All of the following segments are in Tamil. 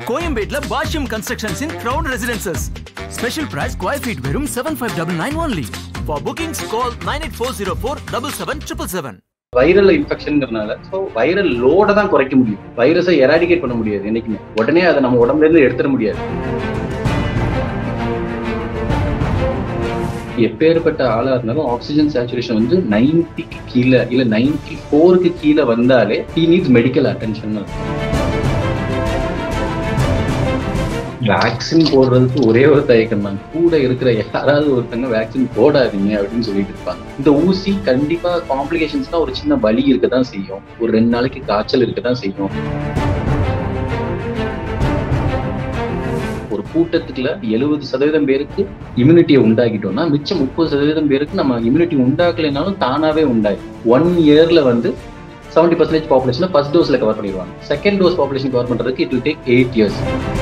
கோயம்பேட்ல Bashyam constructions in crowd residences special price square feet வெறும் seven five double nine only for bookings call nine eight four zero four double seven triple seven viral இன்ஃபெக்ஷன்ங்கிறனால ஸோ வைரல் லோட தான் குறைக்க முடியும் வைரஸை எராடிகேட் பண்ண முடியாது என்னைக்குமே உடனே அதை நம்ம உடம்புல இருந்து எடுத்துட முடியாது எப்பேற்பட்ட ஆளா இருந்தாலும் ஆக்சிஜன் சேச்சுரேஷன் வந்து நைன்டிக்கு கீழே இல்ல நைன்டி ஃபோருக்கு கீழே வந்தாலே he needs medical attention vaccine போடுறதுக்கு ஒரே ஒரு தயக்கம் தான் கூட இருக்கிற யாராவது ஒருத்தங்க வேக்சின் போடாதீங்க அப்படின்னு சொல்லிட்டு இருப்பாங்க இந்த ஊசி கண்டிப்பா காம்ப்ளிகேஷன்ஸ்னா ஒரு சின்ன வலி இருக்க தான் செய்யும் ஒரு ரெண்டு நாளைக்கு காய்ச்சல் இருக்க தான் செய்யும் ஒரு கூட்டத்துக்குள்ள எழுபது சதவீதம் பேருக்கு இம்யூனிட்டியை உண்டாக்கிட்டோம்னா மிச்சம் முப்பது சதவீதம் பேருக்கு நம்ம இம்யூனிட்டி உண்டாக்கலைனாலும் தானாவே உண்டாகும் ஒன் இயர்ல வந்து செவன்டி பர்சன்டேஜ் பாப்புலேஷனை ஃபர்ஸ்ட் டோஸ்ல கவர் பண்ணிடுவாங்க செகண்ட் டோஸ் பாப்புலேஷன் கவர் பண்றதுக்கு it will take eight years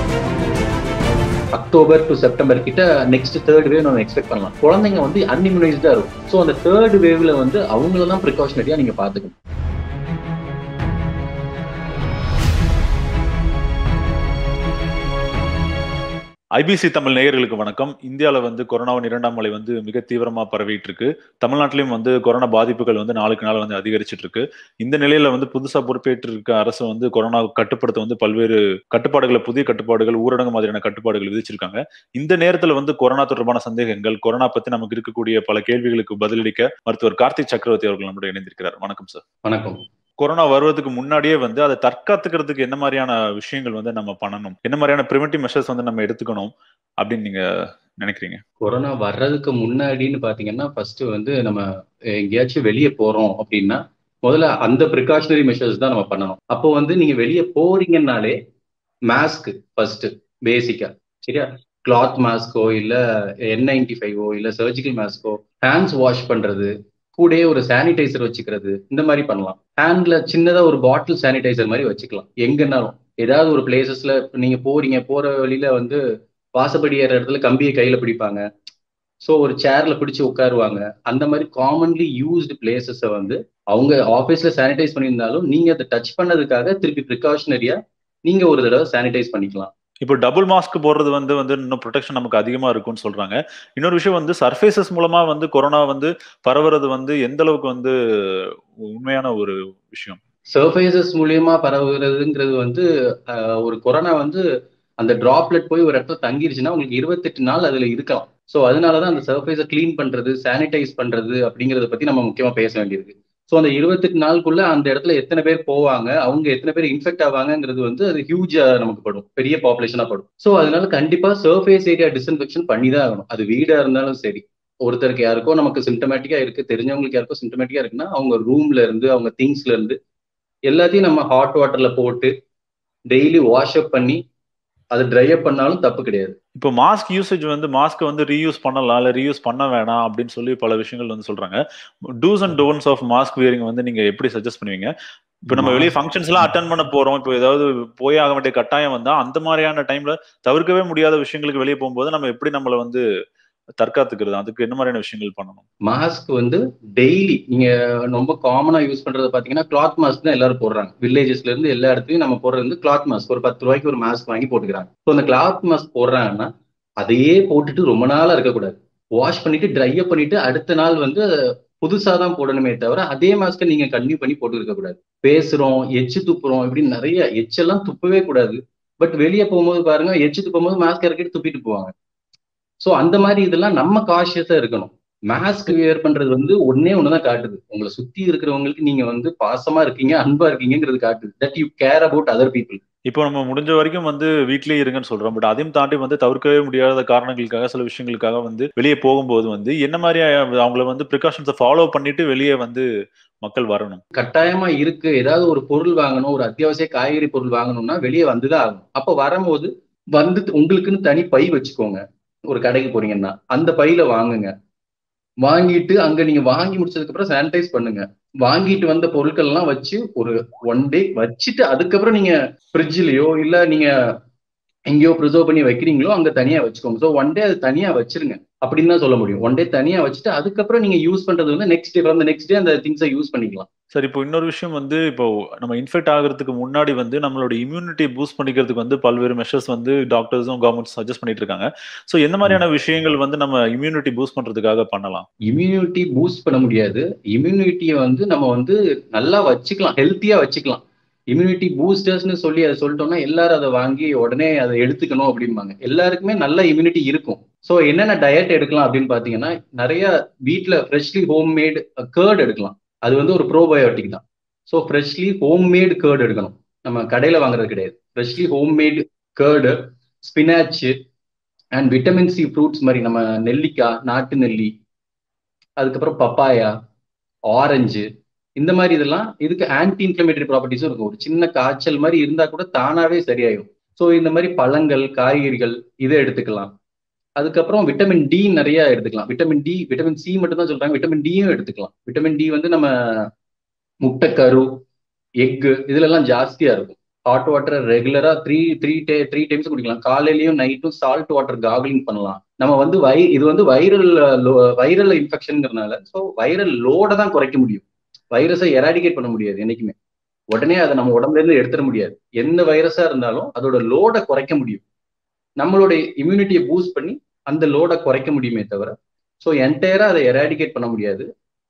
October to September கிட்ட நெக்ஸ்ட் தேர்ட் வேவ் நம்ம எக்ஸ்பெக்ட் பண்ணலாம் குழந்தைங்க வந்து அன்இம்யூனைஸ்டா இருக்கும் ஸோ அந்த தேர்ட் வேவ்ல வந்து அவங்களெல்லாம் ப்ரிகாஷனரியா நீங்க பாத்துக்கணும் ஐபிசி தமிழ் நேயர்களுக்கு வணக்கம் இந்தியாவில் வந்து கொரோனாவின் இரண்டாம் அலை வந்து மிக தீவிரமா பரவிட்டு இருக்கு தமிழ்நாட்டிலையும் வந்து கொரோனா பாதிப்புகள் வந்து நாளுக்கு நாள் வந்து அதிகரிச்சிட்டு இருக்கு இந்த நிலையில வந்து புதுசா பொறுப்பேற்று இருக்க அரசு வந்து கொரோனா கட்டுப்படுத்த வந்து பல்வேறு கட்டுப்பாடுகளை புதிய கட்டுப்பாடுகள் ஊரடங்கு மாதிரியான கட்டுப்பாடுகள் விதிச்சிருக்காங்க இந்த நேரத்துல வந்து கொரோனா தொடர்பான சந்தேகங்கள் கொரோனா பத்தி நமக்கு இருக்கக்கூடிய பல கேள்விகளுக்கு பதிலளிக்க மருத்துவர் கார்த்திக் சக்கரவர்த்தி அவர்கள் நம்முடைய இணைந்திருக்கிறார் வணக்கம் சார் வணக்கம் கொரோனா வருவதுக்கு முன்னாடியே வந்து அதை தற்காத்துக்கிறதுக்கு என்ன மாதிரியான விஷயங்கள் வந்து நம்ம பண்ணணும் என்ன மாதிரியான ப்ரிவென்டிவ் மெஷர்ஸ் வந்து நம்ம எடுத்துக்கணும் அப்படின்னு நீங்க நினைக்கிறீங்க கொரோனா வர்றதுக்கு முன்னாடின்னு பாத்தீங்கன்னா ஃபர்ஸ்ட் வந்து நம்ம எங்கேயாச்சும் வெளியே போறோம் அப்படின்னா முதல்ல அந்த ப்ரிகாஷனரி மெஷர்ஸ் தான் நம்ம பண்ணணும் அப்போ வந்து நீங்க வெளியே போறீங்கன்னாலே மாஸ்க் ஃபர்ஸ்ட் பேசிக்கா சரியா கிளாத் மாஸ்கோ இல்ல என் நைன்டி ஃபைவோ இல்ல சர்ஜிக்கல் மாஸ்கோ ஹேண்ட்ஸ் வாஷ் பண்றது கூடயே ஒரு சானிடைசர் வச்சுக்கிறது இந்த மாதிரி பண்ணலாம் ஹேண்ட்ல சின்னதா ஒரு பாட்டில் சானிடைசர் மாதிரி வச்சுக்கலாம் எங்கன்னாலும் ஏதாவது ஒரு பிளேசஸ்ல நீங்க போறீங்க போற வழியில வந்து வாசப்படி ஏற இடத்துல கம்பியை கையில பிடிப்பாங்க ஸோ ஒரு சேர்ல பிடிச்சி உட்காருவாங்க அந்த மாதிரி காமன்லி யூஸ்டு பிளேசஸை வந்து அவங்க ஆஃபீஸ்ல சானிடைஸ் பண்ணியிருந்தாலும் நீங்க அதை டச் பண்ணதுக்காக திருப்பி ப்ரிகாஷனரியா நீங்க ஒரு தடவை சானிடைஸ் பண்ணிக்கலாம் இப்போ டபுள் மாஸ்க் போடுறது வந்து வந்து இன்னும் ப்ரொடெக்ஷன் நமக்கு அதிகமா இருக்கும்னு சொல்றாங்க இன்னொரு விஷயம் வந்து சர்ஃபேசஸ் மூலமா வந்து கொரோனா வந்து பரவுறது வந்து எந்த அளவுக்கு வந்து உண்மையான ஒரு விஷயம் சர்ஃபேசஸ் மூலியமா பரவுறதுங்கிறது வந்து ஒரு கொரோனா வந்து அந்த டிராப்லெட் போய் ஒரு இடத்துல தங்கிருச்சுன்னா உங்களுக்கு இருபத்தெட்டு நாள் அதுல இருக்கலாம் ஸோ அதனாலதான் அந்த சர்ஃபேஸை கிளீன் பண்றது சானிடைஸ் பண்றது அப்படிங்கறத பத்தி நம்ம முக்கியமா பேச வேண்டியிருக்கு ஸோ அந்த இருபத்தெட்டு நாளுக்குள்ள அந்த இடத்துல எத்தனை பேர் போவாங்க அவங்க எத்தனை பேர் இன்ஃபெக்ட் ஆவாங்கிறது வந்து அது ஹியூஜா நமக்கு படும் பெரிய பாப்புலேஷனா படும் ஸோ அதனால கண்டிப்பா சர்ஃபேஸ் ஏரியா டிஸ்இன்ஃபெக்ஷன் பண்ணி தான் ஆகணும் அது வீடா இருந்தாலும் சரி ஒருத்தருக்கு யாருக்கோ நமக்கு சிம்டமேட்டிக்கா இருக்கு தெரிஞ்சவங்களுக்கு யாருக்கோ சிம்டமேட்டிக்கா இருக்குன்னா அவங்க ரூம்ல இருந்து அவங்க திங்ஸ்ல இருந்து எல்லாத்தையும் நம்ம ஹாட் வாட்டர்ல போட்டு டெய்லி வாஷ் அப் பண்ணி அது ட்ரை அப் பண்ணாலும் தப்பு கிடையாது இப்போ மாஸ்க் யூசேஜ் வந்து மாஸ்க் வந்து ரீயூஸ் பண்ணலாம் இல்ல ரீயூஸ் பண்ண வேணாம் அப்படின்னு சொல்லி பல விஷயங்கள் வந்து சொல்றாங்க do's and don'ts of mask wearing வந்து நீங்க எப்படி சஜஸ்ட் பண்ணுவீங்க இப்போ நம்ம வெளியே ஃபங்க்ஷன்ஸ் எல்லாம் அட்டன் பண்ண போறோம் இப்போ ஏதாவது போய் ஆக வேண்டிய கட்டாயம் வந்தா அந்த மாதிரியான டைம்ல தவிர்க்கவே முடியாத விஷயங்களுக்கு வெளியே போகும்போது நம்ம எப்படி நம்மள வந்து தற்காத்துக்கிறது அதுக்கு என்ன மாதிரியான விஷயங்கள் பண்ணணும் மாஸ்க் வந்து டெய்லி நீங்க ரொம்ப காமனா யூஸ் பண்றது பாத்தீங்கன்னா கிளாத் மாஸ்க் தான் எல்லாரும் போடுறாங்க வில்லேஜஸ்ல இருந்து எல்லா இடத்துலயும் நம்ம போடுறது வந்து கிளாத் மாஸ்க் ஒரு பத்து ரூபாய்க்கு ஒரு மாஸ்க் வாங்கி போட்டுக்கிறாங்க ஸோ அந்த கிளாத் மாஸ்க் போடுறாங்கன்னா அதையே போட்டுட்டு ரொம்ப நாளா இருக்கக்கூடாது வாஷ் பண்ணிட்டு ட்ரை அப் பண்ணிட்டு அடுத்த நாள் வந்து புதுசா தான் போடணுமே தவிர அதே மாஸ்க்கை நீங்க கன்டினியூ பண்ணி போட்டு இருக்க கூடாது பேசுறோம் எச்சு துப்புறோம் இப்படின்னு நிறைய எச்செல்லாம் துப்பவே கூடாது பட் வெளியே போகும்போது பாருங்க எச்சு துப்பும் போது மாஸ்க் இறக்கிட்டு துப்பிட்டு போவாங்க ஸோ அந்த மாதிரி இதெல்லாம் நம்ம காஷியஸா இருக்கணும் மாஸ்க் வியர் பண்றது வந்து ஒன்னே ஒண்ணுதான் காட்டுது உங்களை சுத்தி இருக்கிறவங்களுக்கு நீங்க வந்து பாசமா இருக்கீங்க அன்பா இருக்கீங்கிறது காட்டுது that you care about other people இப்போ நம்ம முடிஞ்ச வரைக்கும் வந்து வீட்லயே இருங்கன்னு சொல்றோம் பட் அதையும் தாண்டி வந்து தவிர்க்கவே முடியாத காரணங்களுக்காக சில விஷயங்களுக்காக வந்து வெளியே போகும்போது வந்து என்ன மாதிரி அவங்கள வந்து ப்ரிகாஷன்ஸை ஃபாலோ பண்ணிட்டு வெளியே வந்து மக்கள் வரணும் கட்டாயமா இருக்கு ஏதாவது ஒரு பொருள் வாங்கணும் ஒரு அத்தியாவசிய காய்கறி பொருள் வாங்கணும்னா வெளியே வந்துதான் ஆகும் அப்ப வரும்போது வந்து உங்களுக்குன்னு தனி பை வச்சுக்கோங்க ஒரு கடைக்கு போறீங்கன்னா அந்த பையில வாங்குங்க வாங்கிட்டு அங்க நீங்க வாங்கி முடிச்சதுக்கு அப்புறம் சானிடைஸ் பண்ணுங்க வாங்கிட்டு வந்த பொருட்கள் எல்லாம் வச்சு ஒரு ஒன் டே வச்சுட்டு அதுக்கப்புறம் நீங்க ஃப்ரிட்ஜ்லயோ இல்ல நீங்க எங்கேயோ ப்ரிசர்வ் பண்ணி வைக்கிறீங்களோ அங்க தனியா வச்சுக்கோங்க ஸோ ஒன் டே அது தனியா வச்சிருங்க அப்படின்னு தான் சொல்ல முடியும் ஒன் டே தனியா வச்சுட்டு அதுக்கப்புறம் நீங்க யூஸ் பண்றது வந்து நெக்ஸ்ட் டே அந்த நெக்ஸ்ட் டே அந்த திங்ஸை யூஸ் பண்ணிக்கலாம் சரி இப்போ இன்னொரு விஷயம் வந்து இப்போ நம்ம இன்ஃபெக்ட் ஆகிறதுக்கு முன்னாடி வந்து நம்மளோட இம்யூனிட்டி பூஸ்ட் பண்ணிக்கிறதுக்கு வந்து பல்வேறு மெஷர்ஸ் வந்து டாக்டர்ஸும் கவர்மெண்ட் சஜஸ்ட் பண்ணிட்டு இருக்காங்க ஸோ எந்த மாதிரியான விஷயங்கள் வந்து நம்ம இம்யூனிட்டி பூஸ்ட் பண்றதுக்காக பண்ணலாம் இம்யூனிட்டி பூஸ்ட் பண்ண முடியாது இம்யூனிட்டியை வந்து நம்ம வந்து நல்லா வச்சுக்கலாம் ஹெல்த்தியா வச்சுக்கலாம் இம்யூனிட்டி பூஸ்டர்ஸ்னு சொல்லி அதை சொல்லிட்டோம்னா எல்லாரும் அதை வாங்கி உடனே அதை எடுத்துக்கணும் அப்படிம்பாங்க எல்லாருக்குமே நல்ல இம்யூனிட்டி இருக்கும் ஸோ என்னென்ன டயட் எடுக்கலாம் அப்படின்னு பார்த்தீங்கன்னா நிறைய வீட்டில் ஃப்ரெஷ்லி ஹோம் மேட் கேர்ட் எடுக்கலாம் அது வந்து ஒரு ப்ரோபயோட்டிக் தான் so freshly homemade curd எடுக்கணும் நம்ம கடையில் வாங்குறது கிடையாது freshly homemade curd spinach and vitamin C fruits மாதிரி நம்ம நெல்லிக்காய் நாட்டு நெல்லி அதுக்கப்புறம் பப்பாயா ஆரஞ்சு இந்த மாதிரி இதெல்லாம் இதுக்கு ஆன்டி இன்ஃபிளமேட்டரி ப்ராப்பர்ட்டிஸும் இருக்கும் ஒரு சின்ன காய்ச்சல் மாதிரி இருந்தா கூட தானாவே சரியாயிடும் ஸோ இந்த மாதிரி பழங்கள் காய்கறிகள் இதை எடுத்துக்கலாம் அதுக்கப்புறம் விட்டமின் டி நிறைய எடுத்துக்கலாம் விட்டமின் டி விட்டமின் சி மட்டும் தான் சொல்றாங்க விட்டமின் டியும் எடுத்துக்கலாம் விட்டமின் டி வந்து நம்ம முட்டைக்கரு எக்கு இதுல எல்லாம் ஜாஸ்தியா இருக்கும் ஹாட் வாட்டர் ரெகுலரா three three day three times குடிக்கலாம் காலையிலயும் நைட்டும் சால்ட் வாட்டர் கார்கிளிங் பண்ணலாம் நம்ம வந்து வை இது வந்து வைரல் வைரல் இன்ஃபெக்ஷனுங்கிறதுனால ஸோ வைரல் லோட தான் குறைக்க முடியும் வைரஸை எராடிகேட் பண்ண முடியாது என்னைக்குமே உடனே அதை நம்ம உடம்புல இருந்து எடுத்துட முடியாது எந்த வைரஸா இருந்தாலும் அதோட லோட குறைக்க முடியும் நம்மளுடைய இம்யூனிட்டியை பூஸ்ட் பண்ணி அந்த லோட குறைக்க முடியுமே தவிர ஸோ என்டையரா அதை எராடிகேட் பண்ண முடியாது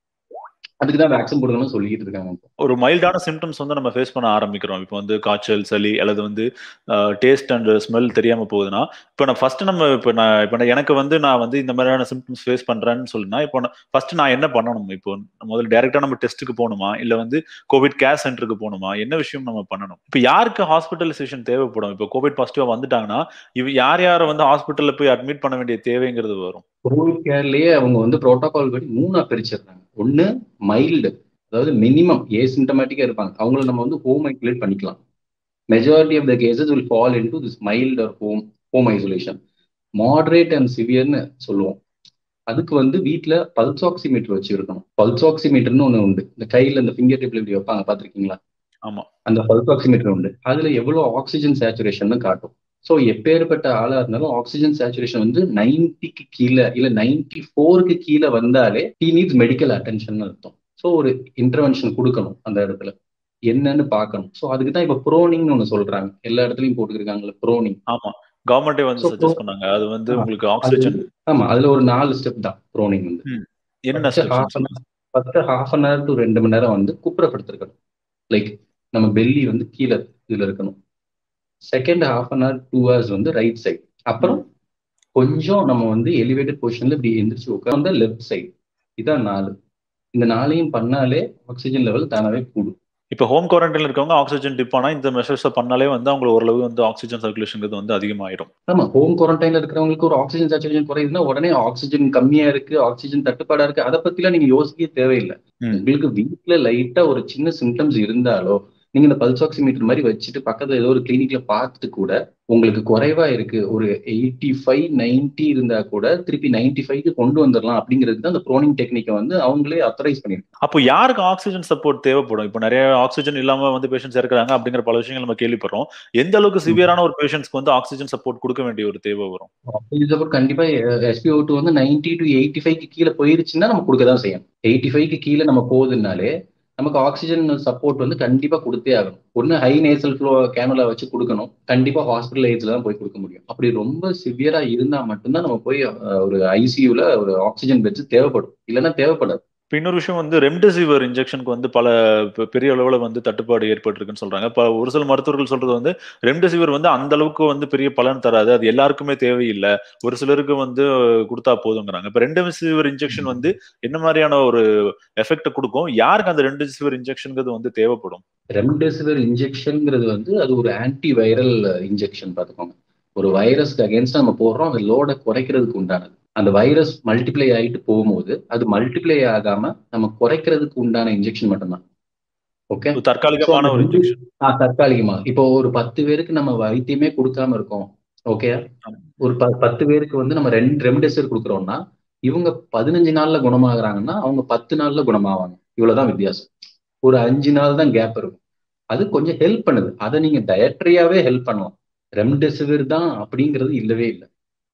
அதுக்கு தான் வேக்சின் போடணும்னு சொல்லிட்டு இருக்காங்க ஒரு மைல்டான சிம்டம்ஸ் வந்து நம்ம ஃபேஸ் பண்ண ஆரம்பிக்கிறோம் இப்போ வந்து காய்ச்சல் சளி அல்லது வந்து டேஸ்ட் அண்ட் ஸ்மெல் தெரியாம போகுதுன்னா இப்போ நான் ஃபர்ஸ்ட் நம்ம இப்போ நான் இப்போ எனக்கு வந்து நான் வந்து இந்த மாதிரியான சிம்டம்ஸ் ஃபேஸ் பண்றேன்னு சொல்லினா இப்போ ஃபர்ஸ்ட் நான் என்ன பண்ணணும் இப்போ முதல்ல டைரக்டா நம்ம டெஸ்ட்டுக்கு போகணுமா இல்ல வந்து கோவிட் கேர் சென்டருக்கு போகணுமா என்ன விஷயம் நம்ம பண்ணணும் இப்போ யாருக்கு ஹாஸ்பிட்டலைசேஷன் தேவைப்படும் இப்போ கோவிட் பாசிட்டிவா வந்துட்டாங்கன்னா இவ யார் யாரை வந்து ஹாஸ்பிட்டல்ல போய் அட்மிட் பண்ண வேண்டிய தேவைங்கிறது வரும் கோவிட் கேர்லயே அவங்க வந்து ப்ரோட்டோகால் படி மூணா பிரிச்சிடுறாங்க ஒன்னு மைல்டு அதாவது மினிமம் ஏ சிம்டமேட்டிக்கா இருப்பாங்க அவங்கள நம்ம வந்து ஹோம் ஐசோலேட் பண்ணிக்கலாம் majority of the cases will fall into this mild or home home isolation moderate and சிவியர்னு சொல்லுவோம் அதுக்கு வந்து வீட்டில் பல்ஸ் ஆக்சிமீட்டர் வச்சு இருக்கணும் பல்ஸ் ஆக்சிமீட்டர்னு ஒன்று உண்டு இந்த கையில் இந்த ஃபிங்கர் டிப்ல இப்படி வைப்பாங்க பார்த்துருக்கீங்களா ஆமா அந்த பல்ஸ் ஆக்சிமீட்டர் உண்டு அதுல எவ்வளோ ஆக்சிஜன் சேச்சுரேஷன் காட்டும் ஸோ எப்பேற்பட்ட ஆளா இருந்தாலும் ஆக்சிஜன் சேச்சுரேஷன் வந்து நைன்டிக்கு கீழே இல்ல நைன்டி ஃபோருக்கு கீழே வந்தாலே ஹி நீட்ஸ் மெடிக்கல் அட்டென்ஷன் அர்த்தம் ஸோ ஒரு இன்டர்வென்ஷன் கொடுக்கணும் அந்த இடத்துல என்னன்னு பார்க்கணும் ஸோ அதுக்கு தான் இப்போ ப்ரோனிங்னு ஒன்று சொல்றாங்க எல்லா இடத்துலையும் போட்டுருக்காங்கல்ல ப்ரோனிங் ஆமா கவர்மெண்டே வந்து சஜஸ்ட் பண்ணாங்க அது வந்து உங்களுக்கு ஆக்சிஜன் ஆமா அதுல ஒரு நாலு ஸ்டெப் தான் ப்ரோனிங் வந்து என்ன first half an hour to ரெண்டு மணி நேரம் வந்து குப்புறப்படுத்திருக்கணும் லைக் நம்ம பெல்லி வந்து கீழே இதுல இருக்கணும் second half an hour two hours வந்து ரைட் சைட் அப்புறம் கொஞ்சம் நம்ம வந்து எலிவேட்டட் பொசிஷன்ல இப்படி எந்திரிச்சு உட்காந்து லெஃப்ட் சைடு இதான் நாலு இந்த நாளையும் பண்ணாலே ஆக்சிஜன் லெவல் தானாவே கூடும் இப்போ ஹோம் குவாரண்டைன்ல இருக்கவங்க ஆக்சிஜன் டிப் ஆனா இந்த மெஷர்ஸ் பண்ணாலே வந்து அவங்களுக்கு ஓரளவு வந்து ஆக்சிஜன் சர்க்குலேஷன் வந்து அதிகமாயிடும் ஆமா ஹோம் குவாரண்டைன்ல இருக்கிறவங்களுக்கு ஒரு ஆக்சிஜன் சேச்சுரேஷன் குறையுதுன்னா உடனே ஆக்சிஜன் கம்மியா இருக்கு ஆக்சிஜன் தட்டுப்பாடா இருக்கு அதை பத்திலாம் நீங்க யோசிக்கவே தேவையில்லை உங்களுக்கு வீட்டுல லைட்டா ஒரு சின்ன சிம்டம்ஸ் இருந்தாலோ நீங்க இந்த பல்ஸ் ஆக்சிமீட்டர் மாதிரி வச்சுட்டு பக்கத்துல ஏதோ ஒரு கிளினிக்ல பார்த்துட்டு கூட உங்களுக்கு குறைவா இருக்கு ஒரு எயிட்டி ஃபைவ் நைன்டி இருந்தா கூட திருப்பி நைன்டி ஃபைவ்க்கு கொண்டு வந்துடலாம் அப்படிங்கிறது தான் அந்த ப்ரோனிங் டெக்னிக்கை வந்து அவங்களே அத்தரைஸ் பண்ணிருக்காங்க அப்போ யாருக்கு ஆக்சிஜன் சப்போர்ட் தேவைப்படும் இப்போ நிறைய ஆக்சிஜன் இல்லாம வந்து பேஷண்ட்ஸ் இருக்கிறாங்க அப்படிங்கிற பல விஷயங்கள் நம்ம கேள்விப்படுறோம் எந்த அளவுக்கு சிவியரான ஒரு பேஷண்ட்ஸ்க்கு வந்து ஆக்சிஜன் சப்போர்ட் கொடுக்க வேண்டிய ஒரு தேவை வரும் ஆக்சிஜன் சப்போர்ட் கண்டிப்பா எஸ்பிஓ டூ வந்து நைன்டி டு எயிட்டி ஃபைவ்க்கு கீழே போயிருச்சுன்னா நம்ம கொடுக்க தான் செய்யும் எயிட்டி ஃபைவ்க்கு கீழே நம்ம போகுதுனாலே நமக்கு ஆக்சிஜன் சப்போர்ட் வந்து கண்டிப்பா கொடுத்தே ஆகணும் ஒன்னு ஹை நேசல் ஃப்ளோ கேனுலா வச்சு கொடுக்கணும் கண்டிப்பா ஹாஸ்பிட்டல் ஏஜ்ல தான் போய் கொடுக்க முடியும் அப்படி ரொம்ப சிவியரா இருந்தா மட்டும்தான் நம்ம போய் ஒரு ஐசியூல ஒரு ஆக்சிஜன் பெட்ஸ் தேவைப்படும் இல்லைன்னா தேவைப்படாது இப்போ இன்னொரு விஷயம் வந்து ரெம்டெசிவிர் இன்ஜெக்ஷனுக்கு வந்து பல பெரிய அளவில் வந்து தட்டுப்பாடு ஏற்பட்டிருக்குன்னு சொல்றாங்க இப்போ ஒரு சில மருத்துவர்கள் சொல்றது வந்து ரெம்டெசிவிர் வந்து அந்த அளவுக்கு வந்து பெரிய பலன் தராது அது எல்லாருக்குமே தேவையில்லை ஒரு சிலருக்கு வந்து கொடுத்தா போதுங்கிறாங்க இப்போ ரெம்டெசிவிர் இன்ஜெக்ஷன் வந்து என்ன மாதிரியான ஒரு எஃபெக்ட் கொடுக்கும் யாருக்கு அந்த ரெம்டெசிவிர் இன்ஜெக்ஷனுங்கிறது வந்து தேவைப்படும் ரெம்டெசிவிர் இன்ஜெக்ஷன்ங்கிறது வந்து அது ஒரு ஆன்டி வைரல் இன்ஜெக்ஷன் பார்த்துக்கோங்க ஒரு வைரஸ்க்கு அகேன்ஸ்டா நம்ம போடுறோம் அந்த லோடை குறைக்கிறதுக்கு உண்டானது அந்த வைரஸ் மல்டிப்ளை ஆகிட்டு போகும்போது அது மல்டிப்ளை ஆகாம நம்ம குறைக்கிறதுக்கு உண்டான இன்ஜெக்ஷன் மட்டும்தான் ஓகே தற்காலிகமான ஒரு இன்ஜெக்ஷன் தற்காலிகமா இப்போ ஒரு பத்து பேருக்கு நம்ம வைத்தியமே கொடுக்காம இருக்கோம் ஓகே ஒரு பத்து பேருக்கு வந்து நம்ம ரெண்டு ரெம்டெசிவிர் கொடுக்குறோம்னா இவங்க பதினஞ்சு நாள்ல குணமாகறாங்கன்னா அவங்க பத்து நாள்ல குணமாவாங்க இவ்வளவுதான் வித்தியாசம் ஒரு அஞ்சு நாள் தான் கேப் இருக்கும் அது கொஞ்சம் ஹெல்ப் பண்ணுது அதை நீங்க டயட்ரியாவே ஹெல்ப் பண்ணலாம் ரெம்டெசிவிர் தான் அப்படிங்கிறது இல்லவே இல்லை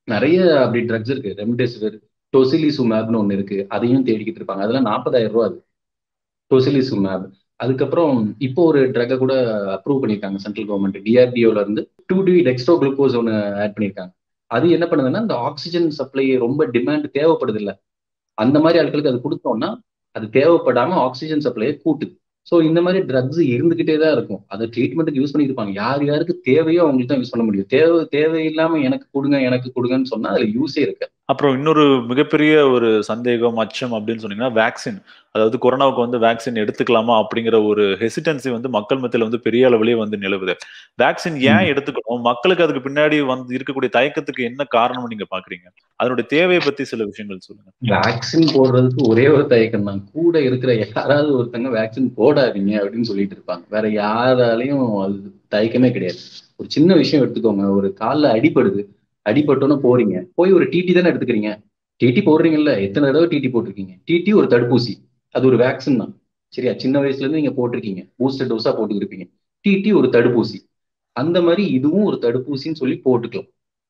நிறைய அப்படி ட்ரக்ஸ் இருக்கு ரெம்டெசிவிர் டொசிலிசுமேப்னு ஒன்று இருக்கு அதையும் தேடிக்கிட்டு இருப்பாங்க அதெல்லாம் நாற்பதாயிரம் ரூபா அது டொசிலிசுமேப் அதுக்கப்புறம் இப்போ ஒரு ட்ரக்கை கூட அப்ரூவ் பண்ணியிருக்காங்க சென்ட்ரல் கவர்மெண்ட் டிஆர்டிஓல இருந்து டூ டி டெக்ஸ்ட்ரோ குளுக்கோஸ் ஒன்று ஆட் பண்ணியிருக்காங்க அது என்ன பண்ணுதுன்னா இந்த ஆக்சிஜன் சப்ளை ரொம்ப டிமாண்ட் தேவைப்படுது இல்ல அந்த மாதிரி ஆட்களுக்கு அது கொடுத்தோம்னா அது தேவைப்படாம ஆக்சிஜன் சப்ளையை கூட்டுது ஸோ இந்த மாதிரி ட்ரக்ஸ் இருந்துகிட்டே தான் இருக்கும் அதை ட்ரீட்மெண்ட்டுக்கு யூஸ் பண்ணியிருப்பாங்க யார் யாருக்கு தேவையோ அவங்களுக்கு தான் யூஸ் பண்ண முடியும் தேவை தேவையில்லாம எனக்கு கொடுங்க எனக்கு கொடுங்கன்னு சொன்னா அதுல யூஸே இருக்கு அப்புறம் இன்னொரு மிகப்பெரிய ஒரு சந்தேகம் அச்சம் அப்படின்னு சொன்னீங்கன்னா வேக்சின் அதாவது கொரோனாவுக்கு வந்து வேக்சின் எடுத்துக்கலாமா அப்படிங்கிற ஒரு ஹெசிடன்சி வந்து மக்கள் மத்தியில வந்து பெரிய அளவிலேயே வந்து நிலவுது வேக்சின் ஏன் எடுத்துக்கணும் மக்களுக்கு அதுக்கு பின்னாடி வந்து இருக்கக்கூடிய தயக்கத்துக்கு என்ன காரணம் நீங்க பாக்குறீங்க அதனுடைய தேவையை பத்தி சில விஷயங்கள் சொல்லுங்க வேக்சின் போடுறதுக்கு ஒரே ஒரு தயக்கம் தான் கூட இருக்கிற யாராவது ஒருத்தங்க வேக்சின் போடாதீங்க அப்படின்னு சொல்லிட்டு இருப்பாங்க வேற யாராலையும் அது தயக்கமே கிடையாது ஒரு சின்ன விஷயம் எடுத்துக்கோங்க ஒரு காலில் அடிபடுது அடிபட்டோன்னு போறீங்க போய் ஒரு டிடி தானே எடுத்துக்கிறீங்க டிடி போடுறீங்கல்ல எத்தனை தடவை டிடி போட்டிருக்கீங்க டிடி ஒரு தடுப்பூசி அது ஒரு வேக்சின் தான் சரியா சின்ன வயசுல இருந்து நீங்க போட்டிருக்கீங்க பூஸ்டர் டோஸா போட்டுக்கிருப்பீங்க டிடி ஒரு தடுப்பூசி அந்த மாதிரி இதுவும் ஒரு தடுப்பூசின்னு சொல்லி போட்டுக்கலாம்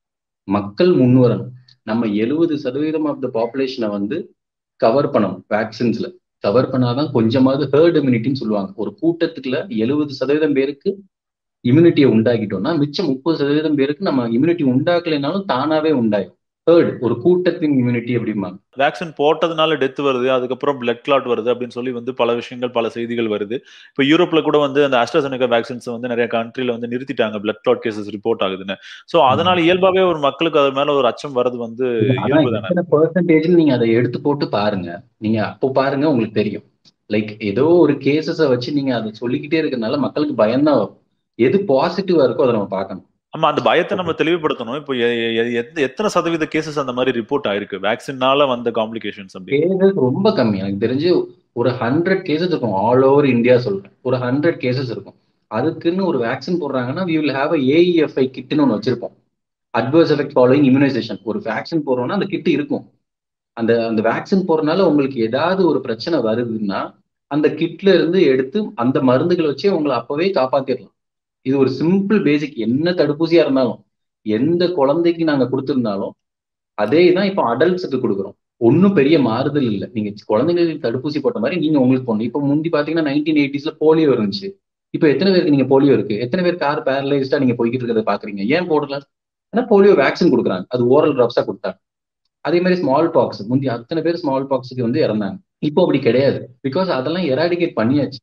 மக்கள் முன் வரணும் நம்ம எழுபது சதவீதம் ஆஃப் த பாப்புலேஷனை வந்து கவர் பண்ணணும் வேக்சின்ஸ்ல கவர் பண்ணாதான் கொஞ்சமாவது ஹேர்ட் இம்யூனிட்டின்னு சொல்லுவாங்க ஒரு கூட்டத்துக்குள்ள எழுபது சதவீதம் பேருக்கு இம்யூனிட்டியை உண்டாக்கிட்டோம்னா மிச்சம் முப்பது சதவீதம் பேருக்கு நம்ம இம்யூனிட்டி உண்டாக்கலைனாலும் தானாவே உண்டாயும் ஹேர்ட் ஒரு கூட்டத்தின் இம்யூனிட்டி அப்படிம்பாங்க வேக்சின் போட்டதுனால டெத் வருது அதுக்கப்புறம் பிளட் கிளாட் வருது அப்படின்னு சொல்லி வந்து பல விஷயங்கள் பல செய்திகள் வருது இப்போ யூரோப்ல கூட வந்து அந்த அஸ்ட்ராசெனிகா வேக்சின்ஸ் வந்து நிறைய கண்ட்ரில வந்து நிறுத்திட்டாங்க பிளட் கிளாட் கேசஸ் ரிப்போர்ட் ஆகுதுன்னு சோ அதனால இயல்பாவே ஒரு மக்களுக்கு அது மேல ஒரு அச்சம் வருது வந்து இயல்பு தானே எத்தனை பெர்சன்டேஜ் நீங்க அதை எடுத்து போட்டு பாருங்க நீங்க அப்போ பாருங்க உங்களுக்கு தெரியும் லைக் ஏதோ ஒரு கேசஸை வச்சு நீங்க அதை சொல்லிக்கிட்டே இருக்கறனால மக்களுக்கு பயம்தான் வரும் எது பாசிட்டிவா இருக்கோ அதை நம்ம பார்க்கணும் ஆமா அந்த பயத்தை நம்ம தெளிவுபடுத்தணும் இப்போ எத்தனை சதவீத கேசஸ் அந்த மாதிரி ரிப்போர்ட் ஆயிருக்கு வேக்சின்னால வந்த காம்ப்ளிகேஷன்ஸ் அப்படி கேசஸ் ரொம்ப கம்மி எனக்கு தெரிஞ்சு ஒரு ஹண்ட்ரட் கேசஸ் இருக்கும் ஆல் ஓவர் இந்தியா சொல்றேன் ஒரு ஹண்ட்ரட் கேசஸ் இருக்கும் அதுக்குன்னு ஒரு வேக்சின் போடுறாங்கன்னா வி வில் ஹேவ் ஏஇஎஃப்ஐ கிட்னு ஒன்று வச்சிருப்போம் அட்வர்ஸ் எஃபெக்ட் ஃபாலோயிங் இம்யூனைசேஷன் ஒரு வேக்சின் போடுறோம்னா அந்த கிட் இருக்கும் அந்த அந்த வேக்சின் போடுறதுனால உங்களுக்கு ஏதாவது ஒரு பிரச்சனை வருதுன்னா அந்த கிட்ல இருந்து எடுத்து அந்த மருந்துகளை வச்சே உங்களை அப்பவே காப்பாத்திடலாம் இது ஒரு சிம்பிள் பேசிக் என்ன தடுப்பூசியா இருந்தாலும் எந்த குழந்தைக்கு நாங்க கொடுத்துருந்தாலும் அதே தான் இப்போ அடல்ட்ஸுக்கு கொடுக்குறோம் ஒன்றும் பெரிய மாறுதல் இல்லை நீங்க குழந்தைங்களுக்கு தடுப்பூசி போட்ட மாதிரி நீங்க உங்களுக்கு போடணும் இப்போ முந்தி பாத்தீங்கன்னா நைன்டீன் எயிட்டிஸ்ல போலியோ இருந்துச்சு இப்போ எத்தனை பேருக்கு நீங்க போலியோ இருக்கு எத்தனை பேர் கார் பேரலைஸ்டா நீங்க போய்கிட்டு இருக்கிறத பாக்குறீங்க ஏன் போடல ஏன்னா போலியோ வேக்சின் கொடுக்குறாங்க அது ஓரல் ட்ராப்ஸா கொடுத்தாங்க அதே மாதிரி ஸ்மால் பாக்ஸ் முந்தி அத்தனை பேர் ஸ்மால் பாக்ஸுக்கு வந்து இறந்தாங்க இப்போ அப்படி கிடையாது பிகாஸ் அதெல்லாம் எராடிகேட் பண்ணியாச்சு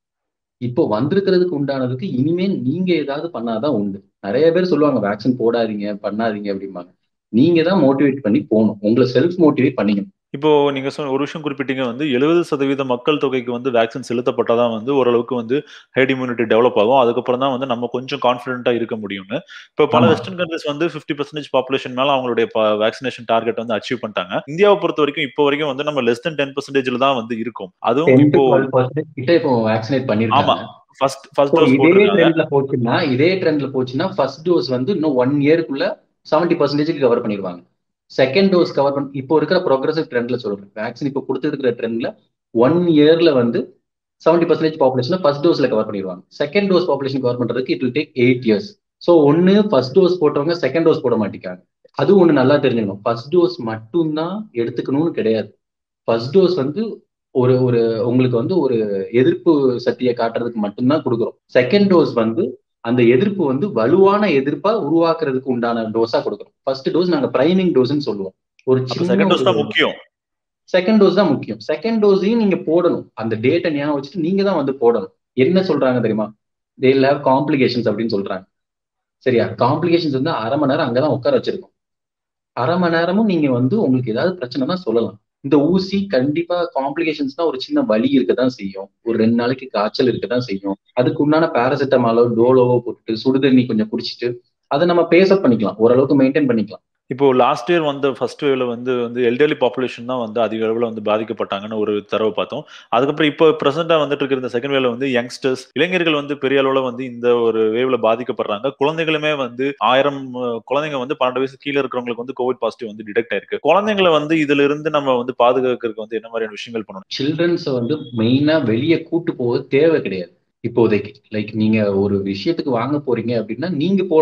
இப்போ வந்திருக்கிறதுக்கு உண்டானதுக்கு இனிமேல் நீங்க ஏதாவது பண்ணாதான் உண்டு நிறைய பேர் சொல்லுவாங்க வேக்சின் போடாதீங்க பண்ணாதீங்க அப்படிம்பாங்க நீங்க தான் மோட்டிவேட் பண்ணி போகணும் உங்களை செல்ஃப் மோட்டிவேட் பண்ணிக்கணும் இப்போ நீங்க சொன்ன ஒரு விஷயம் குறிப்பிட்டீங்க வந்து எழுபது சதவீத மக்கள் தொகைக்கு வந்து வேக்சின் செலுத்தப்பட்டாதான் வந்து ஓரளவுக்கு வந்து ஹெட் இம்யூனிட்டி டெவலப் ஆகும் அதுக்கப்புறம் தான் வந்து நம்ம கொஞ்சம் கான்பிடென்ட்டா இருக்க முடியும்னு இப்போ பல வெஸ்டர்ன் கண்ட்ரிஸ் வந்து ஃபிஃப்டி பர்சன்டேஜ் பாப்புலேஷன் மேல அவங்களுடைய வேக்சினேஷன் டார்கெட் வந்து அச்சீவ் பண்ணிட்டாங்க இந்தியாவை பொறுத்த வரைக்கும் இப்போ வரைக்கும் வந்து நம்ம லெஸ் தென் டென் பர்சன்டேஜ்ல தான் வந்து இருக்கும் அதுவும் இப்போ கிட்ட இப்போ வேக்சினேட் ஆமா பண்ணிருக்காங்க ஃபர்ஸ்ட் ஃபர்ஸ்ட் So, டோஸ் இதே போட்டிருக்காங்க ட்ரெண்ட்ல போச்சுன்னா இதே ட்ரெண்ட்ல போச்சுன்னா ஃபர்ஸ்ட் டோஸ் வந்து இன்னும் ஒன் இயர்க்குள்ள செவன்டி பர்சன்டேஜ்க்கு கவர் பண்ணிடுவாங்க செகண்ட் டோஸ் கவர் பண்ணி இப்போ இருக்கிற ப்ரோக்ரஸிவ் ட்ரெண்ட்ல சொல்றேன் வேக்சின் இப்போ கொடுத்துருக்கிற ட்ரெண்ட்ல ஒன் இயர்ல வந்து செவன்டி பர்சன்டேஜ் பாப்புலேஷன் ஃபர்ஸ்ட் டோஸ்ல கவர் பண்ணிடுவாங்க செகண்ட் டோஸ் பாப்புலேஷன் கவர் பண்றதுக்கு it will take eight years so ஒன்னு ஃபர்ஸ்ட் டோஸ் போட்டவங்க செகண்ட் டோஸ் போட மாட்டேங்காங்க அது ஒண்ணு நல்லா தெரிஞ்சுக்கணும் ஃபர்ஸ்ட் டோஸ் மட்டும்தான் எடுத்துக்கணும்னு கிடையாது ஃபர்ஸ்ட் டோஸ் வந்து ஒரு ஒரு உங்களுக்கு வந்து ஒரு எதிர்ப்பு சக்தியை காட்டுறதுக்கு மட்டும்தான் கொடுக்குறோம் செகண்ட் டோஸ் வந்து அந்த எதிர்ப்பு வந்து வலுவான எதிர்ப்பா உருவாக்குறதுக்கு உண்டான டோஸா கொடுக்குறோம் ஃபர்ஸ்ட் டோஸ் நாங்க பிரைமிங் டோஸ்ன்னு சொல்லுவோம் ஒரு அப்ப செகண்ட் டோஸ் தான் சின்ன முக்கியம் செகண்ட் டோஸ் தான் முக்கியம் செகண்ட் டோஸையும் நீங்க போடணும் அந்த டேட்டை ஞாபகம் வச்சுட்டு நீங்க தான் வந்து போடணும் என்ன சொல்றாங்க தெரியுமா தே ஹேவ் காம்ப்ளிகேஷன்ஸ் அப்படின்னு சொல்றாங்க சரியா காம்ப்ளிகேஷன்ஸ் வந்து அரை மணி நேரம் அங்கதான் உட்கார வச்சிருக்கோம் அரை மணி நேரமும் நீங்க வந்து உங்களுக்கு ஏதாவது பிரச்சனைனா சொல்லலாம் இந்த ஊசி கண்டிப்பா காம்ப்ளிகேஷன்ஸ் தான் ஒரு சின்ன வலி இருக்கதான் செய்யும் ஒரு ரெண்டு நாளைக்கு காய்ச்சல் இருக்கதான் செய்யும் அதுக்கு உண்டான பாராசிட்டமாலோ டோலோவோ போட்டுட்டு சுடுதண்ணி கொஞ்சம் குடிச்சிட்டு அதை நம்ம பேசப் பண்ணிக்கலாம் ஓரளவுக்கு மெயின்டைன் பண்ணிக்கலாம் இப்போ லாஸ்ட் இயர் வந்த ஃபர்ஸ்ட் வேவ்ல வந்து வந்து எல்டர்லி பாப்புலேஷன் தான் வந்து அதிக அளவில் வந்து பாதிக்கப்பட்டாங்கன்னு ஒரு தரவு பார்த்தோம் அதுக்கப்புறம் இப்போ பிரசென்டா வந்துட்டு இருக்கிற இந்த செகண்ட் வேவ்ல வந்து யங்ஸ்டர்ஸ் இளைஞர்கள் வந்து பெரிய அளவுல வந்து இந்த ஒரு வேவ்ல பாதிக்கப்படுறாங்க குழந்தைகளுமே வந்து ஆயிரம் அஹ், குழந்தைங்க வந்து பன்னெண்டு வயசு கீழே இருக்கிறவங்களுக்கு வந்து கோவிட் பாசிட்டிவ் வந்து டிடெக்ட் ஆயிருக்கு குழந்தைங்களை வந்து இதுல இருந்து நம்ம வந்து பாதுகாக்கிறதுக்கு வந்து என்ன மாதிரியான விஷயங்கள் பண்ணணும் சில்ட்ரன்ஸை வந்து மெயினா வெளியே கூட்டு போவது தேவை கிடையாது இப்போதைக்கு லைக் நீங்க ஒரு விஷயத்துக்கு வாங்க போறீங்க அப்படின்னா நீங்க போகலாம்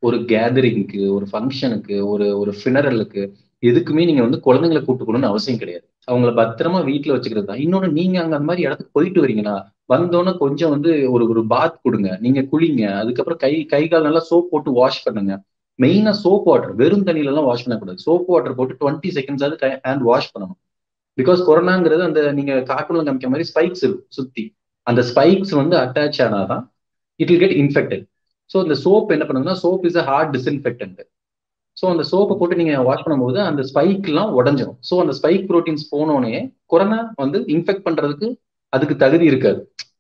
ஒரு கேதரிங்க்கு ஒரு ஃபங்க்ஷனுக்கு ஒரு ஒரு ஃபினரலுக்கு எதுக்குமே நீங்க வந்து குழந்தைங்களை கூட்டு போகணும்னு அவசியம் கிடையாது அவங்கள பத்திரமா வீட்டுல வச்சுக்கிறது தான் இன்னொன்னு நீங்க அங்க அந்த மாதிரி இடத்துக்கு போயிட்டு வரீங்கன்னா வந்தோன்னே கொஞ்சம் வந்து ஒரு ஒரு பாத் கொடுங்க நீங்க குளிங்க அதுக்கப்புறம் கை கை கால் நல்லா சோப் போட்டு வாஷ் பண்ணுங்க மெயினா சோப் வாட்டர் வெறும் தண்ணியில எல்லாம் வாஷ் பண்ணக்கூடாது சோப் வாட்டர் போட்டு டுவெண்ட்டி செகண்ட்ஸ் ஆகுது ஹேண்ட் வாஷ் பண்ணணும் பிகாஸ் கொரோனாங்கிறது அந்த நீங்க கார்ட்டூன்ல காமிக்கிற மாதிரி ஸ்பைக்ஸ் இருக்கும் சுத்தி அந்த ஸ்பைக்ஸ் வந்து அட்டாச் ஆனாதான் it will get infected so இந்த சோப் என்ன பண்ணுங்கன்னா soap is a hard disinfectant so அந்த சோப்பை போட்டு நீங்க வாஷ் பண்ணும்போது அந்த ஸ்பைக் எல்லாம் உடஞ்சிரும் ஸோ அந்த ஸ்பைக் ப்ரோட்டீன்ஸ் போனோடனே கொரோனா வந்து இன்ஃபெக்ட் பண்றதுக்கு அதுக்கு தகுதி இருக்காது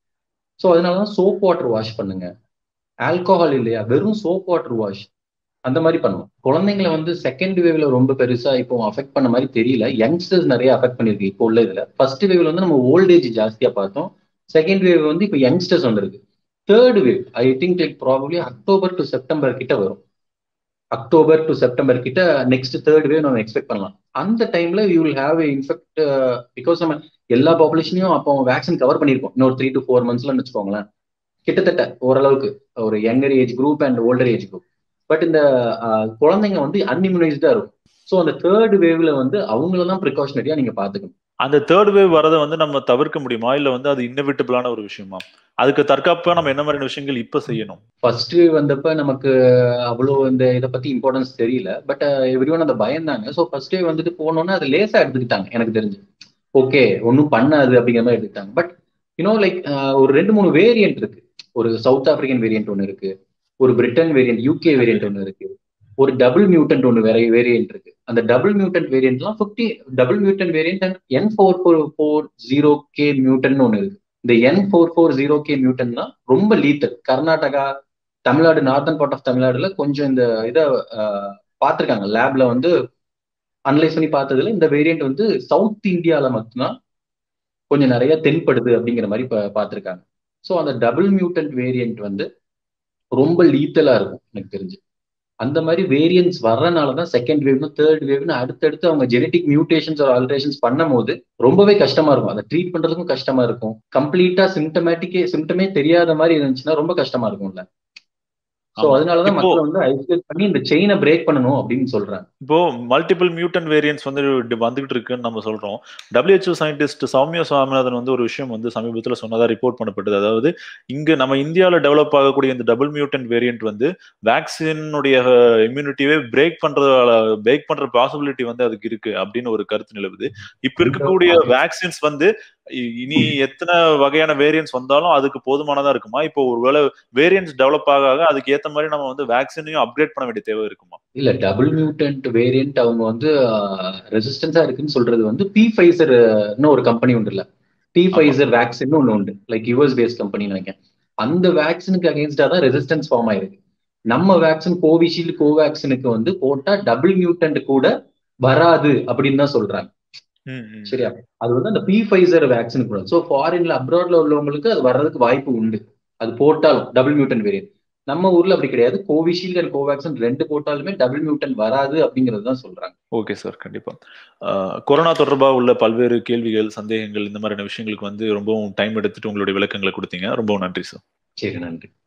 ஸோ அதனாலதான் சோப் வாட்டர் வாஷ் பண்ணுங்க ஆல்கோஹால் இல்லையா வெறும் சோப் வாட்டர் வாஷ் அந்த மாதிரி பண்ணுவோம் குழந்தைங்களை வந்து செகண்ட் வேவ்ல ரொம்ப பெருசா இப்போ அஃபெக்ட் பண்ண மாதிரி தெரியல யங்ஸ்டர்ஸ் நிறைய அஃபெக்ட் பண்ணிருக்கு இப்போ உள்ள இதுல ஃபர்ஸ்ட் வேவ்ல வந்து நம்ம ஓல்டேஜ் ஜாஸ்தியா பார்த்தோம் செகண்ட் வேவ் வந்து இப்போ யங்ஸ்டர்ஸ் வந்திருக்கு third wave I think like probably October to September கிட்ட வரும் அக்டோபர் டு செப்டம்பர் கிட்ட நெக்ஸ்ட் தேர்ட் வேவ் நம்ம எக்ஸ்பெக்ட் பண்ணலாம் அந்த டைம்ல you will have infect because நம்ம எல்லா பாப்புலேஷனையும் அப்போ வேக்சின் கவர் பண்ணியிருக்கோம் இன்னொரு த்ரீ டு ஃபோர் மந்த்ஸ்ல வச்சுக்கோங்களேன் கிட்டத்தட்ட ஓரளவுக்கு ஒரு younger age group and older age group but இந்த குழந்தைங்க வந்து அன்இம்யூனைஸ்டா இருக்கும் ஸோ அந்த தேர்ட் வேவ்ல வந்து அவங்கள தான் ப்ரிகாஷனரியா நீங்க பாத்துக்கணும் அந்த தேர்ட் வேவ் வரதை வந்து நம்ம தவிர்க்க முடியுமா இல்ல வந்து அது இன்னவிட்டபிளான ஒரு விஷயமா அதுக்கு தற்காப்பா நம்ம என்ன மாதிரியான விஷயங்கள் இப்ப செய்யணும் ஃபர்ஸ்ட் வேவ் வந்தப்ப நமக்கு அவ்வளோ இந்த இதை பத்தி இம்பார்ட்டன்ஸ் தெரியல பட் எவ்ரி ஒன் அந்த பயந்தாங்க ஸோ ஃபர்ஸ்ட் வேவ் வந்துட்டு போனோன்னா அது லேசா எடுத்துக்கிட்டாங்க எனக்கு தெரிஞ்சு ஓகே ஒன்றும் பண்ணாது அப்படிங்கிற மாதிரி எடுத்துக்கிட்டாங்க பட் யூனோ லைக் ஒரு ரெண்டு மூணு வேரியன்ட் இருக்கு ஒரு சவுத் ஆப்பிரிக்கன் வேரியன்ட் ஒன்று இருக்கு ஒரு பிரிட்டன் வேரியன்ட் யூகே வேரியன்ட் ஒன்று இருக்கு ஒரு டபுள் மியூட்டன்ட் ஒன்று வேற வேரியன்ட் இருக்கு அந்த டபுள் மியூட்டன்ட் வேரியன்ட்லாம் fifty double mutant variant and N four four four zero K mutant ஒன்று இருக்கு இந்த N four four zero K மியூட்டன்னா ரொம்ப lethal Karnataka Tamil Nadu northern part of தமிழ்நாடுல கொஞ்சம் இந்த இதை பார்த்துருக்காங்க லேப்ல வந்து அனலைஸ் பண்ணி பார்த்ததுல இந்த வேரியன்ட் வந்து சவுத் இந்தியால மட்டும்தான் கொஞ்சம் நிறைய தென்படுது அப்படிங்கிற மாதிரி பார்த்துருக்காங்க ஸோ அந்த டபுள் மியூட்டன்ட் வேரியன்ட் வந்து ரொம்ப லீத்தலா இருக்கும் எனக்கு தெரிஞ்சு அந்த மாதிரி வேரியன்ஸ் வர்றனால தான் செகண்ட் வேவ்னு தேர்ட் வேவ்னு அடுத்தடுத்து அவங்க ஜெனட்டிக் மியூட்டேஷன்ஸ் ஒரு ஆல்ட்ரேஷன்ஸ் பண்ணும் போது ரொம்பவே கஷ்டமா இருக்கும் அதை ட்ரீட் பண்றதுக்கும் கஷ்டமா இருக்கும் கம்ப்ளீட்டா சிம்டமேட்டிக்கே சிம்டமே தெரியாத மாதிரி இருந்துச்சுன்னா ரொம்ப கஷ்டமா இருக்கும்ல சோ அதனாலதான் மக்கள் வந்து ஐசோலேட் பண்ணி இந்த செயினை பிரேக் பண்ணணும் அப்படின்னு சொல்றாங்க இப்போ மல்டிபிள் மியூட்டன் வேரியன்ஸ் வந்து வந்துகிட்டு இருக்குன்னு நம்ம சொல்றோம் டபிள்யூஹெச்ஓ சயின்டிஸ்ட் சௌமியா சுவாமிநாதன் வந்து ஒரு விஷயம் வந்து சமீபத்தில் சொன்னதா ரிப்போர்ட் பண்ணப்பட்டது அதாவது இங்க நம்ம இந்தியாவில் டெவலப் ஆகக்கூடிய இந்த டபுள் மியூட்டன் வேரியன்ட் வந்து வேக்சினுடைய இம்யூனிட்டியே பிரேக் பண்ற பிரேக் பண்ற பாசிபிலிட்டி வந்து அதுக்கு இருக்கு அப்படின்னு ஒரு கருத்து நிலவுது இப்ப இருக்கக்கூடிய வேக்சின்ஸ் வந்து இனி எத்தனை வகையான வேரியன்ஸ் வந்தாலும் அதுக்கு போதுமானதா இருக்குமா இப்போ ஒருவேளை வேரியன்ஸ் டெவலப் ஆக ஆக அதுக்கு ஏத்த மாதிரி நம்ம வந்து வேக்சினையும் அப்கிரேட் பண்ண வேண்டிய தேவை இருக்குமா இல்ல டபுள் மியூட்டன்ட் வேரியன்ட் அவங்க வந்து ரெசிஸ்டன்ஸா இருக்குன்னு சொல்றது வந்து பி ஃபைசர்னு ஒரு கம்பெனி உண்டு இல்ல பி ஃபைசர் வேக்சின் ஒன்று உண்டு லைக் யூஎஸ் பேஸ்ட் கம்பெனி நினைக்கிறேன் அந்த வேக்சினுக்கு அகேன்ஸ்டா தான் ரெசிஸ்டன்ஸ் ஃபார்ம் ஆயிருக்கு நம்ம வேக்சின் கோவிஷீல்டு கோவேக்சினுக்கு வந்து போட்டா டபுள் மியூட்டன்ட் கூட வராது அப்படின்னு தான் சொல்றாங்க சரியா அது வந்து அந்த பி ஃபைசர் வேக்சின் கூட ஸோ ஃபாரின்ல அப்ராட்ல உள்ளவங்களுக்கு அது வர்றதுக்கு வாய்ப்பு உண்டு அது போட்டாலும் டபுள் மியூட்டன் வேரியன்ட் நம்ம ஊர்ல அப்படி கிடையாது கோவிஷீல்டு அண்ட் கோவேக்சின் ரெண்டு போட்டாலுமே டபுள் மியூட்டன் வராது அப்படிங்கிறது தான் சொல்றாங்க ஓகே சார் கண்டிப்பா கொரோனா தொடர்பாக உள்ள பல்வேறு கேள்விகள் சந்தேகங்கள் இந்த மாதிரியான விஷயங்களுக்கு வந்து ரொம்பவும் டைம் எடுத்துட்டு உங்களுடைய விளக்கங்களை கொடுத்தீங்க ரொம்பவும் நன்றி சார் சரி நன்றி